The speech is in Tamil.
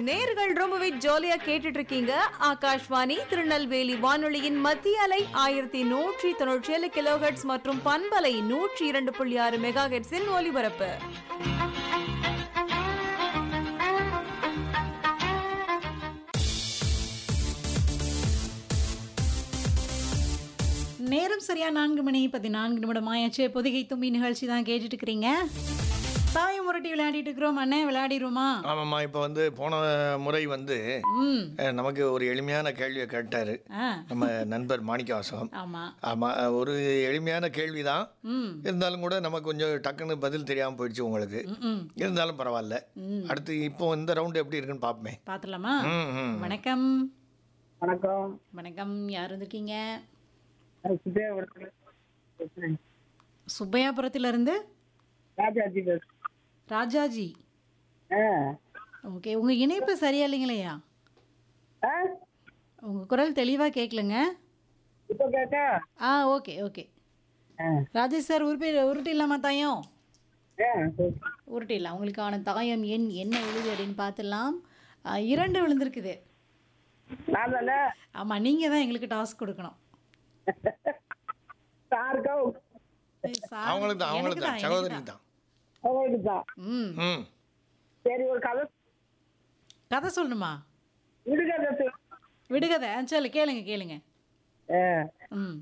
நேர்கள் ரொம்பவே ஜாலியா கேட்டுட்டு இருக்கீங்க ஆகாஷ்வாணி திருநெல்வேலி வானொலியின் மத்திய அலை ஆயிரத்தி நூற்றி தொண்ணூற்றி ஏழு கிலோஹெட்ஸ் மற்றும் பண்பலை நூற்றி இரண்டு புள்ளி ஆறு மெகா ஹெட்ஸின் ஒலிபரப்பு நேரம் சரியா நான்கு மணி பதினான்கு நிமிடம் ஆயாச்சு பொதிகை தும்பி நிகழ்ச்சி தான் கேட்டுட்டு இருக்கிறீங்க தாயம் முரட்டி விளையாடிட்டு இருக்கிறோம் அண்ணே விளையாடிருமா ஆமாம்மா இப்போ வந்து போன முறை வந்து ம் அஹ், நமக்கு ஒரு எளிமையான கேள்வியை கேட்டார் ஆ நம்ம நண்பர் மாணிக்கவாசகம் ஆமா ஆமாம் ஒரு எளிமையான கேள்வி தான் ம் இருந்தாலும் கூட நமக்கு கொஞ்சம் டக்குன்னு பதில் தெரியாமல் போயிடுச்சு உங்களுக்கு ம், ம் இருந்தாலும் பரவாயில்ல ம். அடுத்து இப்போ இந்த ரவுண்டு எப்படி இருக்குன்னு பார்ப்போமே பார்த்துலாமா ம் ம் வணக்கம் வணக்கம் வணக்கம் யார் வந்திருக்கீங்க நான் சுத்தியாபுரத்துல பேசுறேன். சுப்பையாபுரத்துல இருந்து ராஜாஜி பேசுறேன். ராஜாஜி ஆ ஓகே உங்க இணைப்பு சரியா இல்லைங்களையா ஆ உங்க குரல் தெளிவா கேட்கலங்க இப்போ கேட்டா ஆ ஓகே ஓகே ஆ ராஜேஷ் சார் உருப்பி உருட்டிடலாமா தாயம் ஆ சரி. உருட்டிடலாம் உங்களுக்கான தாயம் எண் என்ன விழுது அப்படின்னு பார்த்துடலாம் ஆ, இரண்டு விழுந்திருக்குது நான் தானே ஆமாம் நீங்கள் தான் எங்களுக்கு டாஸ்க் கொடுக்கணும் சாருக்கா ஏய், சார், அவங்களுக்கு தான் அவங்களுக்கு எனக்கு தான் எனக்கு சகோதரிக்கு தான் அவங்களுக்கு தான் ம் ம் சரி ஒரு கதை கதை சொல்லணுமா விடுகதை சொல்லு. விடுகதை ஆ, சொல்லு கேளுங்க கேளுங்க ஆ ம்